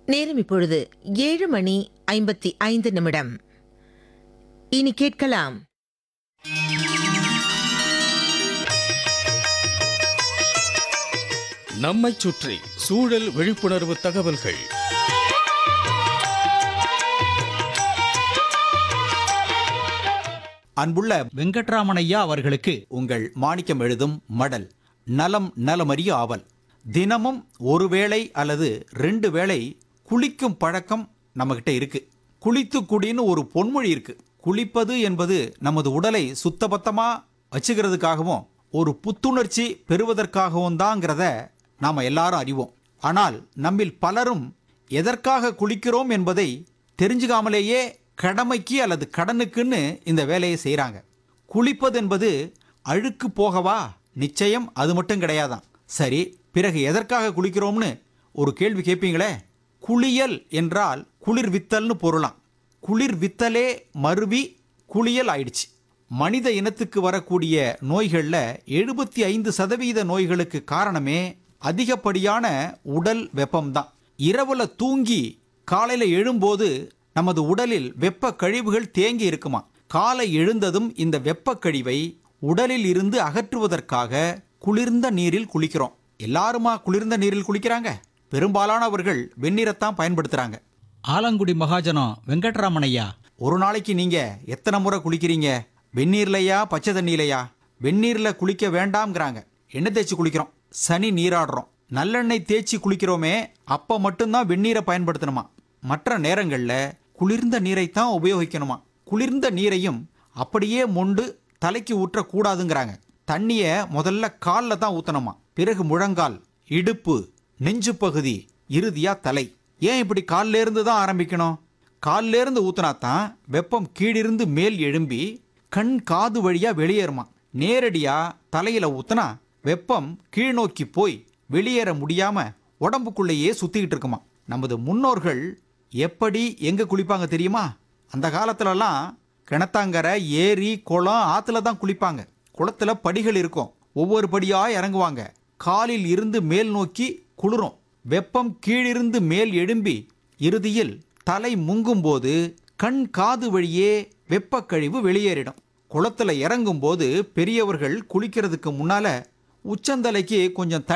நேரம் இப்பொழுது ஏழு மணி ஐம்பத்தி ஐந்து நிமிடம் இனி கேட்கலாம் நம்மைச் சுற்றி சூழல் விழிப்புணர்வு தகவல்கள் அன்புள்ள வெங்கட்ராமனையா அவர்களுக்கு உங்கள் மாணிக்கம் எழுதும் மடல் நலம் நலமறிய ஆவல் தினமும் ஒரு வேளை அல்லது ரெண்டு வேளை குளிக்கும் பழக்கம் நம்மகிட்ட இருக்கு குளித்து குடின்னு ஒரு பொன்மொழி இருக்கு குளிப்பது என்பது நமது உடலை சுத்தபத்தமா வச்சுக்கிறதுக்காகவும் ஒரு புத்துணர்ச்சி பெறுவதற்காகவும் தாங்கிறத நாம எல்லாரும் அறிவோம் ஆனால் நம்மில் பலரும் எதற்காக குளிக்கிறோம் என்பதை தெரிஞ்சுக்காமலேயே கடமைக்கு அல்லது கடனுக்குன்னு இந்த வேலையை செய்கிறாங்க குளிப்பது என்பது அழுக்கு போகவா நிச்சயம் அது மட்டும் கிடையாதாம் சரி பிறகு எதற்காக குளிக்கிறோம்னு ஒரு கேள்வி கேட்பீங்களே குளியல் என்றால் குளிர் வித்தல்னு பொருளாம் குளிர் வித்தலே மருவி குளியல் ஆயிடுச்சு மனித இனத்துக்கு வரக்கூடிய நோய்களில் எழுபத்தி ஐந்து சதவீத நோய்களுக்கு காரணமே அதிகப்படியான உடல் வெப்பம்தான் இரவுல தூங்கி காலையில எழும்போது நமது உடலில் வெப்ப கழிவுகள் தேங்கி இருக்குமா காலை எழுந்ததும் இந்த வெப்ப கழிவை உடலில் இருந்து அகற்றுவதற்காக குளிர்ந்த நீரில் குளிக்கிறோம் எல்லாருமா குளிர்ந்த நீரில் குளிக்கிறாங்க பெரும்பாலானவர்கள் வெந்நீரைத்தான் பயன்படுத்துறாங்க ஆலங்குடி மகாஜனம் வெங்கட்ராமனையா ஒரு நாளைக்கு நீங்க எத்தனை முறை குளிக்கிறீங்க வெந்நீர்லையா பச்சை தண்ணியிலையா வெந்நீர்ல குளிக்க வேண்டாம்ங்கிறாங்க எண்ணெய் தேய்ச்சி குளிக்கிறோம் சனி நீராடுறோம் நல்லெண்ணெய் தேய்ச்சி குளிக்கிறோமே அப்ப மட்டும்தான் வெந்நீரை பயன்படுத்தணுமா மற்ற நேரங்கள்ல குளிர்ந்த நீரைத்தான் உபயோகிக்கணுமா குளிர்ந்த நீரையும் அப்படியே மொண்டு தலைக்கு ஊற்றக்கூடாதுங்கிறாங்க தண்ணிய முதல்ல காலில் தான் ஊத்தணுமா பிறகு முழங்கால் இடுப்பு நெஞ்சு பகுதி இறுதியா தலை ஏன் இப்படி கால்ல இருந்து தான் ஆரம்பிக்கணும் கால்ல இருந்து ஊத்துனா தான் வெப்பம் கீழிருந்து மேல் எழும்பி கண் காது வழியா வெளியேறுமா நேரடியா தலையில ஊத்துனா வெப்பம் கீழ்நோக்கி போய் வெளியேற முடியாம உடம்புக்குள்ளேயே சுத்திக்கிட்டு இருக்குமா நமது முன்னோர்கள் எப்படி எங்க குளிப்பாங்க தெரியுமா அந்த காலத்துலலாம் கிணத்தாங்கரை ஏரி குளம் ஆத்துல தான் குளிப்பாங்க குளத்துல படிகள் இருக்கும் ஒவ்வொரு படியா இறங்குவாங்க காலில் இருந்து மேல் நோக்கி குளிரும் வெப்பம் கீழிருந்து மேல் எழும்பி இறுதியில் தலை முங்கும்போது கண் காது வழியே வெப்பக்கழிவு வெளியேறிடும் குளத்துல இறங்கும்போது பெரியவர்கள் குளிக்கிறதுக்கு முன்னால உச்சந்தலைக்கு கொஞ்சம் தண்ணி